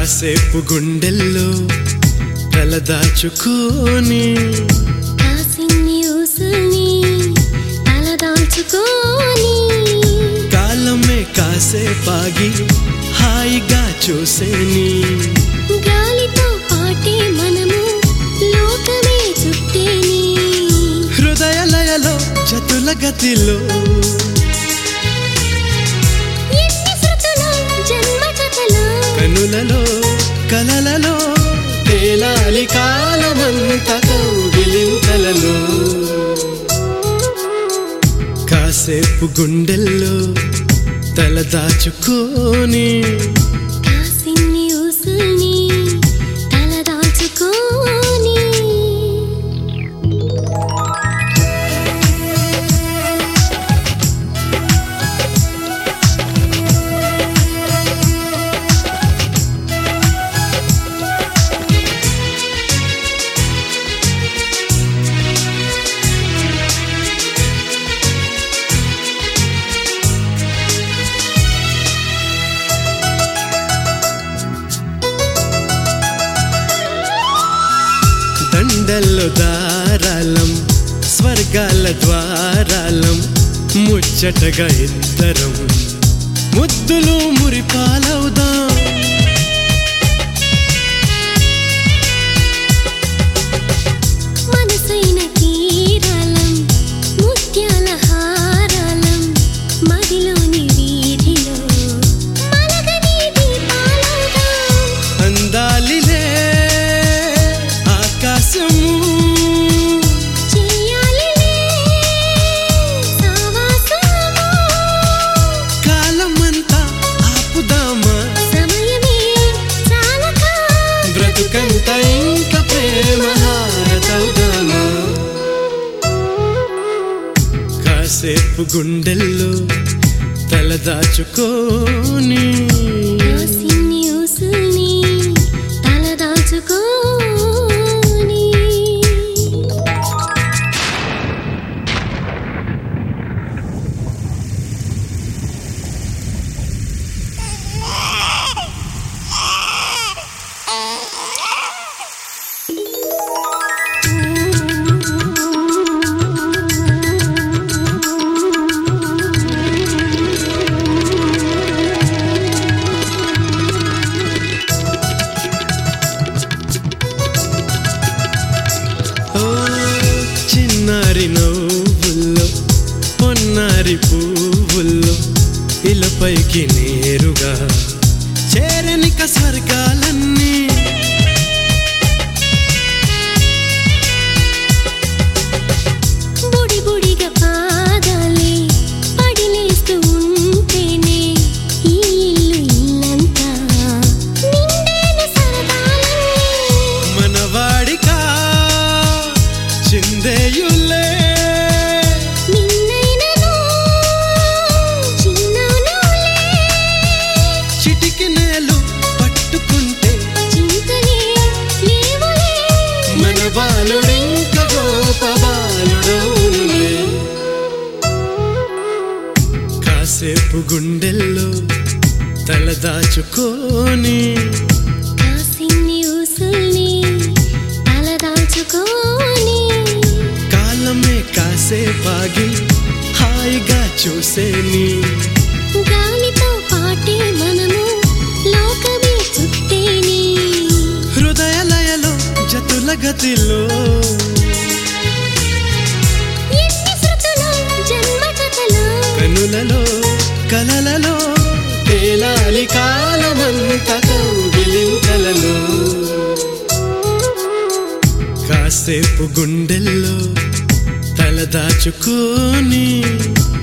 కాసేపు గుండెల్లో తలదాచుకొని కాసిన్ని ఊసుల్ని తలదాల్చుకొని కాలమే కాసేపాగి హాయిగా చూసేని గాలితో పాటే మనము లోకమే చుట్టేని హృదయ లయలో చతుల గతిలో ఎన్ని శృతులు జన్మ కథలు కనులలో కలలలో తేలాలి కాలమంత కౌగిలింతలలో కాసేపు గుండెల్లో తలదాచుకొని కాసిన్ని ఊసుల్ని తలదాల్చుకొని దండల్లో దారాలం స్వర్గాల ద్వారాలం ముచ్చటగా ఇద్దరం ముద్దులు మురిపాలవుదాం మనసైన తీరాలం ముత్యాల హారాలం మదిలోని వీధిలో మలగని దీపాలవుదాం అందాలిలే ఆకాశము చేయాలిలే సావాసము కాలమంతా ఆపుదామా సమయమే చాలక బ్రతుకంత ఇంక ప్రేమ హారతవుదామా కాసేపు గుండెల్లో తలదాచుకొని కాసిన్ని ఊసుల్ని తలదాల్చుకొని ఓ చిన్నారి నవ్వుల్లో పొన్నారి పువ్వుల్లో ఇలపైకి నేరుగా చేరనిక స్వర్గాలన్నీ బుడి బుడిగా పాదాలే పడిలేస్తూ ఉంటేనే ఈ ఇల్లు ఇల్లంతా నిండైన సరదాలన్నీ మనవాడికా చిందేయులే నిన్నైనను చిన్ననులే చిటికి నేలు పట్టుకుంటే చింతలే లేవులే మన బాలుడింక గోప బాలుడవునులే కాసేపు గుండెల్లో తలదాచుకొని కాసిన్ని ఊసుల్ని తలదాల్చుకొని కాలమే కాసేపాగి హాయిగా చూసేని గాలితో పాటే మనము లోకమే చుట్టేని హృదయ లయలో జతుల గతిలో ఎన్ని శృతులు జన్మ కథలు కనులలో కలలలో తేలాలి కాలమంత కౌగిలింతలలో కాసేపు గుండెల్లో తలదాచుకొని